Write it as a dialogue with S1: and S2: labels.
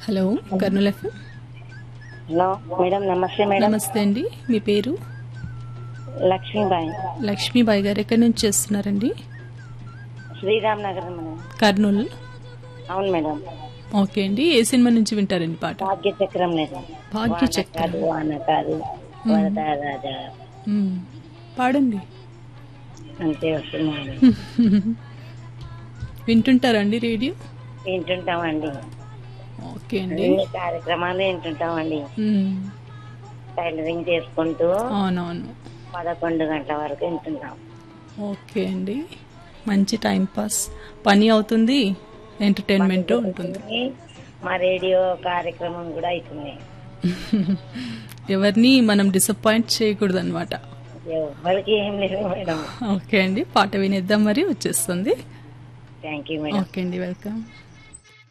S1: Hello Kurnool FM
S2: hello madam నమస్తే madam
S1: నమస్తే అండి మీ పేరు
S2: లక్ష్మీబాయి
S1: లక్ష్మీబాయి గారు ఎక్కడి నుంచి చేస్తున్నారండి
S2: శ్రీరామ్ నగర్ మేడం
S1: కర్నూలు
S2: అవును మేడం
S1: ఓకే అండి ఏ సినిమా నుంచి వింటారండి పాట
S2: భాగ్య చక్రం మేడం
S1: భాగ్య చక్రం
S2: కాదు వాన కాదు వరద రాజా
S1: మ్మ్. పాడండి
S2: అంతే వస్తుంది మేడం
S1: వింటుంటారండి రేడియో
S2: వింటుంటామండి
S1: ఓకే అండి
S2: అన్ని కార్యక్రమాలు వింటుంటామండి
S1: మ్మ్.
S2: టైలరింగ్ చేసుకుంటూ
S1: అవునవును
S2: పదకొండు గంటల వరకు వింటుంటాం
S1: ఓకే అండి మంచి టైం పాస్ పని అవుతుంది ఎంటర్టైన్మెంట్ ఉంటుంది
S2: మా రేడియో కార్యక్రమం కూడా అవుతుంది
S1: ఎవరిని మనం డిసప్పాయింట్ చేయకూడదు అనమాట
S2: ఎవరికి ఏం లేదు మేడం
S1: ఓకే అండి పాట వినేద్దాం మరి వచ్చేస్తుంది
S2: థ్యాంక్ యూ మేడం
S1: ఓకే అండి వెల్కమ్